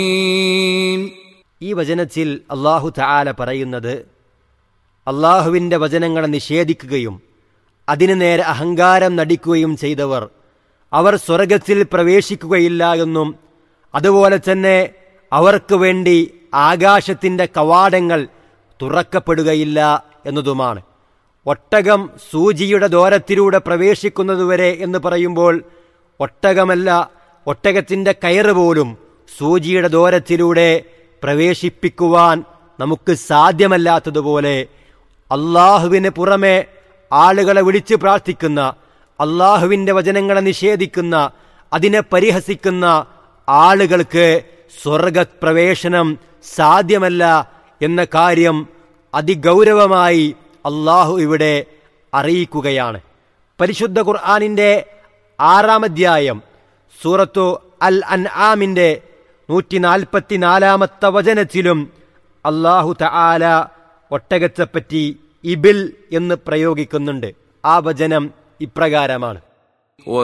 ഈ വചനത്തിൽ അള്ളാഹു തആല പറയുന്നത് അള്ളാഹുവിൻ്റെ വചനങ്ങളെ നിഷേധിക്കുകയും അതിനു നേരെ അഹങ്കാരം നടിക്കുകയും ചെയ്തവർ അവർ സ്വർഗത്തിൽ പ്രവേശിക്കുകയില്ല എന്നും അതുപോലെ തന്നെ അവർക്ക് വേണ്ടി ആകാശത്തിൻ്റെ കവാടങ്ങൾ തുറക്കപ്പെടുകയില്ല എന്നതുമാണ് ഒട്ടകം സൂചിയുടെ ദോരത്തിലൂടെ പ്രവേശിക്കുന്നതുവരെ എന്ന് പറയുമ്പോൾ ഒട്ടകമല്ല ഒട്ടകത്തിൻ്റെ കയറ് പോലും സൂചിയുടെ ദോരത്തിലൂടെ പ്രവേശിപ്പിക്കുവാൻ നമുക്ക് സാധ്യമല്ലാത്തതുപോലെ അള്ളാഹുവിന് പുറമെ ആളുകളെ വിളിച്ച് പ്രാർത്ഥിക്കുന്ന അള്ളാഹുവിൻ്റെ വചനങ്ങളെ നിഷേധിക്കുന്ന അതിനെ പരിഹസിക്കുന്ന ആളുകൾക്ക് സ്വർഗപ്രവേശനം സാധ്യമല്ല എന്ന കാര്യം അതിഗൗരവമായി അള്ളാഹു ഇവിടെ അറിയിക്കുകയാണ് പരിശുദ്ധ ഖുർആാനിൻ്റെ ആറാം അധ്യായം സൂറത്തു അൽ അൻ ആമിൻ്റെ നൂറ്റി നാൽപ്പത്തിനാലാമത്തെ വചനത്തിലും അള്ളാഹു തആല ഒട്ടകത്തെപ്പറ്റി ഇബിൽ എന്ന് പ്രയോഗിക്കുന്നുണ്ട് ആ വചനം ഇപ്രകാരമാണ്